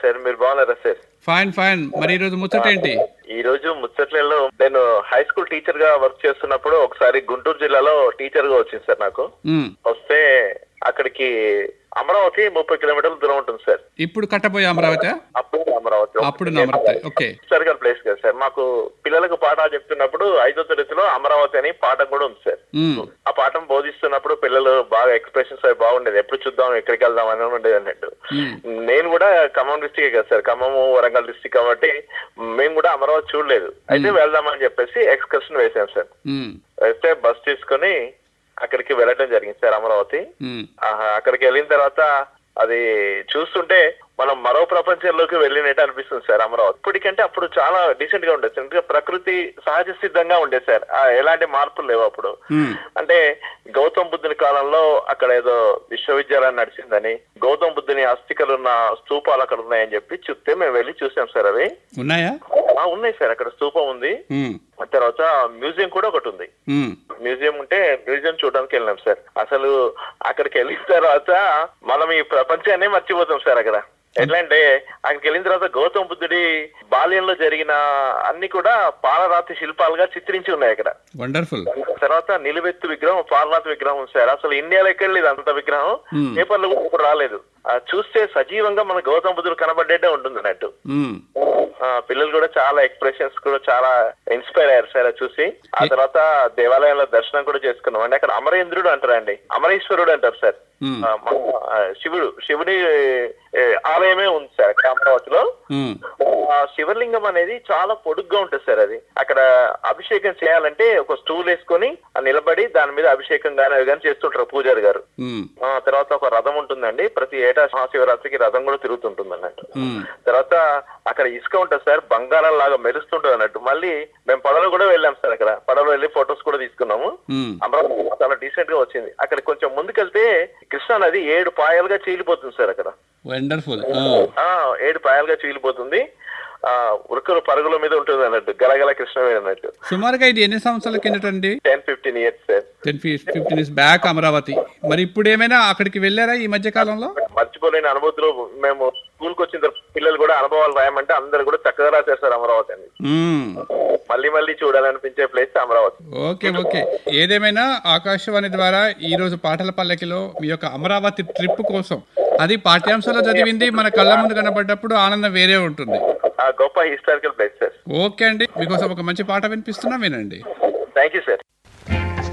Sir మీరు బాగున్నారా sir fine fine మరి ఈరోజు ముచ్చటేంటి ఈ రోజు ముచ్చట్లలో నేను హై స్కూల్ టీచర్ గా వర్క్ చేస్తున్నప్పుడు ఒకసారి గుంటూరు జిల్లాలో టీచర్ గా వచ్చింది సార్ నాకు ఉమ్, వస్తే అక్కడికి అమరావతి ముప్పై కిలోమీటర్ల దూరం ఉంటుంది సార్ ఇప్పుడు కట్టబోయే అమరావతి అప్పుడు అమరావతి అప్పుడు అమరావతి ఓకే సరిగా ప్లేస్ కదా సార్ మాకు పిల్లలకు పాఠాలు చెప్తున్నప్పుడు ఐదో తరగతిలో అమరావతి అని పాఠం కూడా ఉంది సార్ ఉమ్, ఆ పాఠం బోధిస్తున్నప్పుడు పిల్లలు బాగా ఎక్స్ప్రెషన్స్ అవి బాగుండేది ఎప్పుడు చూద్దాం ఎక్కడికి వెళ్దాం అని ఉండేది అన్నట్టు ఉమ్, నేను కూడా ఖమ్మం డిస్టిక్ కదా సార్ ఖమ్మము వరంగల్ డిస్టిక్ కాబట్టి మేము కూడా అమరావతి చూడలేదు అయితే వెళ్దామని చెప్పేసి ఎక్స్కర్షన్ వేసాం సార్ ఉమ్, వేస్తే బస్ తీసుకొని అక్కడికి వెళ్ళడం జరిగింది సార్ అమరావతి ఉమ్, ఆహా, అక్కడికి వెళ్ళిన తర్వాత అది చూస్తుంటే మనం మరో ప్రపంచంలోకి వెళ్ళినట్టు అనిపిస్తుంది సార్ అమరావతి ఇప్పటికంటే అప్పుడు చాలా డీసెంట్ గా ఉండేది సార్ ఎందుకంటే ప్రకృతి సహజ సిద్ధంగా ఉండేది సార్ ఆ, ఎలాంటి మార్పులు లేవు అప్పుడు ఉమ్, అంటే గౌతమ్ బుద్ధుని కాలంలో అక్కడ ఏదో విశ్వవిద్యాలయం నడిచిందని గౌతమ్ బుద్ధుని అస్థికలు ఉన్న స్తూపాలు అక్కడ ఉన్నాయని చెప్పి చెప్తే మేము వెళ్ళి చూసాం సార్ అవి ఉన్నాయా ఆ, ఉన్నాయి సార్ అక్కడ స్తూపం ఉంది ఉమ్, ఆ తర్వాత మ్యూజియం కూడా ఒకటి ఉంది ఉమ్, మ్యూజియం ఉంటే మ్యూజియం చూడడానికి వెళ్ళినాం సార్ అసలు అక్కడికి వెళ్ళిన తర్వాత మనం ఈ ప్రపంచాన్ని మర్చిపోతాం సార్ అక్కడ ఎట్లా అంటే అక్కడికి వెళ్ళిన తర్వాత గౌతమ బుద్ధుడి బాల్యంలో జరిగిన అన్ని కూడా పాలరాతి శిల్పాలుగా చిత్రించి ఉన్నాయి అక్కడ వండర్ఫుల్ తర్వాత నిలువెత్తు విగ్రహం పాలరాతి విగ్రహం ఉంది సార్ అసలు ఇండియాలో ఎక్కడ లేదు అంత విగ్రహం Hmm. పేపర్లు కూడా ఇప్పుడు రాలేదు ఆ, చూస్తే సజీవంగా మన గౌతమ బుద్ధుడు కనబడ్డేటే ఉంటుంది అన్నట్టు ఉమ్, ఆ, పిల్లలు కూడా చాలా ఎక్స్ప్రెషన్స్ కూడా చాలా ఇన్స్పైర్ అయ్యారు సార్ అది చూసి ఆ తర్వాత దేవాలయంలో దర్శనం కూడా చేసుకున్నాం అండి అక్కడ అమరేంద్రుడు అంటారండి అమరేశ్వరుడు అంటారు సార్ ఉమ్, ఆ, మన, ఆ, శివుడు శివుడి ఏ, ఆలయమే ఉంది సార్ అక్కడ అమరావతిలో ఉమ్, ఆ శివలింగం అనేది చాలా పొడుగ్గా ఉంటుంది సార్ అది అక్కడ అభిషేకం చేయాలంటే ఒక స్టూల్ వేసుకొని ఆ నిలబడి దాని మీద అభిషేకం గాని అవి కానీ చేస్తుంటారు పూజారి గారు ఉమ్, ఆ తర్వాత ఒక రథం ఉంటుందండి ప్రతి ఏటా మహాశివరాత్రికి రథం కూడా తిరుగుతుంటుంది అన్నట్టు ఉమ్, తర్వాత అక్కడ ఇసుక ఉంటుంది సార్ బంగారం లాగా మెరుస్తుంటుంది అన్నట్టు మళ్ళీ మేము పడవలో కూడా వెళ్ళాం సార్ అక్కడ పడవలో వెళ్ళి ఫొటోస్ కూడా తీసుకున్నాము ఉమ్, అమరావతి చాలా డీసెంట్ గా వచ్చింది అక్కడ కొంచెం ముందుకెళ్తే కృష్ణా నది ఏడు పాయలుగా చీలిపోతుంది సార్ అక్కడ వండర్ఫుల్ ఆ, ఆ ఏడు పాయలుగా చీలిపోతుంది ఆ ఉరుకులు పరుగుల మీద ఉంటుంది అన్నట్టు గలగల కృష్ణవేణి అన్నట్టు సుమారుగా ఇది ఎన్ని సంవత్సరాల కిందటండి ten fifteen years sir ten fifteen years back Amaravati మరి ఇప్పుడు ఏమైనా అక్కడికి వెళ్ళారా ఈ మధ్య కాలంలో మర్చిపోలేని అనుభూతులు మేము స్కూల్కి వచ్చిన తర్వాత పిల్లలు కూడా అనుభవాలు రాయమంటే అందరు కూడా చక్కగా రాసేస్తారు అమరావతి అని ఉమ్, మళ్ళీ మళ్ళీ చూడాలనిపించే ప్లేస్ అమరావతి ఓకే ఓకే ఏదేమైనా ఆకాశవాణి ద్వారా ఈ రోజు పాటల పల్లకిలో మీ యొక్క అమరావతి ట్రిప్ కోసం అది పాఠ్యాంశాల్లో చదివింది మన కళ్ళ ముందు కనబడ్డప్పుడు ఆనందం వేరే ఉంటుంది ఆ గొప్ప హిస్టారికల్ ప్లేస్ సార్ ఓకే అండి మీకోసం ఒక మంచి పాట వినిపిస్తున్నా వినండి థ్యాంక్ యూ సార్